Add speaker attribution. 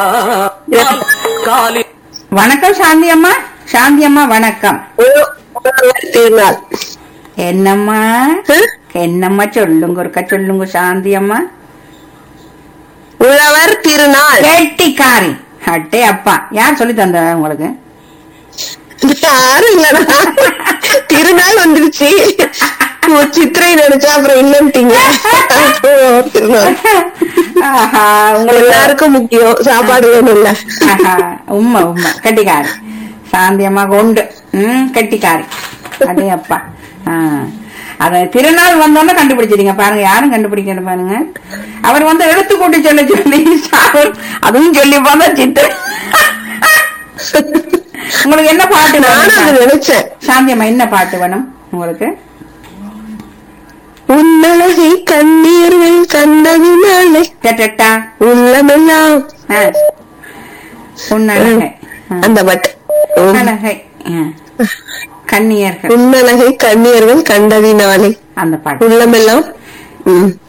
Speaker 1: காலி
Speaker 2: வணக்கம் சாந்தி அம்மா சாந்தி அம்மா வணக்கம்
Speaker 3: திருநாள்
Speaker 2: என்னம்மா என்னம்மா சொல்லுங்க ஒருக்கா சொல்லுங்க சாந்தி அம்மா
Speaker 3: உழவர் திருநாள்
Speaker 2: கெட்டிக்காரி அட்டே அப்பா யார் சொல்லி தந்த உங்களுக்கு
Speaker 3: யாரும் இல்லடா திருநாள் வந்துருச்சு ஓ, சித்திரை நினைச்சா அப்புறம் இல்லன்ட்டீங்க திருநாள்
Speaker 2: ஆஹா, உங்களுக்கு
Speaker 3: எல்லாருக்கும் முக்கியம் சாப்பாடு வேணும் இல்ல
Speaker 2: ஆஹா, உண்மை உண்மை கெட்டிக்காரி சாந்தி அம்மா கொண்டு ம் கெட்டிக்காரி அடே அப்பா ஆ. அத திருநாள் வந்தோன்னு கண்டுபிடிச்சிட்டீங்க பாருங்க யாரும் கண்டுபிடிக்கணும் பாருங்க அவர் வந்து எடுத்து கூட்டி சொல்ல சொல்லி சாவல் அதுவும் சொல்லி பார்த்தா சித்து உங்களுக்கு என்ன பாட்டு
Speaker 3: நானும் அது
Speaker 2: வேணும்
Speaker 3: நினைச்சேன்
Speaker 2: சாந்தி அம்மா என்ன பாட்டு வேணும் உங்களுக்கு
Speaker 3: உன்னழகை கண்ணீர்கள் கண்டதினாலே
Speaker 2: டட்டா
Speaker 3: உள்ளமெல்லாம்
Speaker 2: ஆ. உன்னழகை ஆ.
Speaker 3: அந்த பாட்டு உம்.
Speaker 2: உன்னழகை ஆ. கன்னியர்கள்
Speaker 3: உன்னழகை கண்ணீர்கள் கண்டதினாலே
Speaker 2: அந்த பாட்டு
Speaker 3: உள்ளமெல்லாம் உம்.